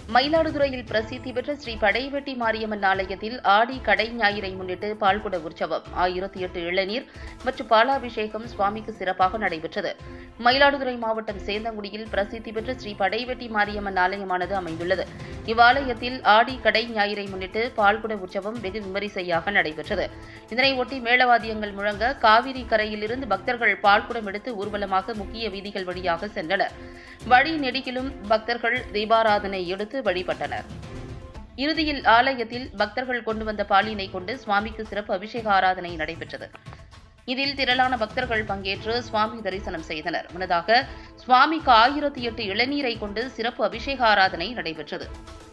மயிலாடுதுறையில் பிரசித்தி பெற்ற ஸ்ரீ படைவெட்டி மாரியம்மன் ஆலயத்தில் ஆடி கடை ஞாயிறை முன்னிட்டு பால்குட உற்சவம் ஆயிரத்தி எட்டு இளநீர் மற்றும் பாலாபிஷேகம் சுவாமிக்கு சிறப்பாக நடைபெற்றது மயிலாடுதுறை மாவட்டம் சேந்தங்குடியில் பிரசித்தி பெற்ற ஸ்ரீ படைவெட்டி மாரியம்மன் ஆலயமானது அமைந்துள்ளது இவ்வாலயத்தில் ஆடி கடை ஞாயிறை முன்னிட்டு பால்குட உற்சவம் வெகு விமரிசையாக நடைபெற்றது இதனை ஒட்டி மேளவாத்தியங்கள் முழங்க காவிரி கரையிலிருந்து பக்தர்கள் பால்குடம் எடுத்து ஊர்வலமாக முக்கிய வீதிகள் வழியாக சென்றனர் வழி நெடுகிலும் பக்தர்கள் தீபாராதனை எடுத்து வழிபட்டனர் இறுதியில் ஆலயத்தில் பக்தர்கள் கொண்டு வந்த பாலினை கொண்டு சுவாமிக்கு சிறப்பு அபிஷேக ஆராதனை நடைபெற்றது இதில் திரளான பக்தர்கள் பங்கேற்று சுவாமி தரிசனம் செய்தனர் முன்னதாக சுவாமிக்கு ஆயிரத்தி எட்டு இளநீரை கொண்டு சிறப்பு அபிஷேக ஆராதனை நடைபெற்றது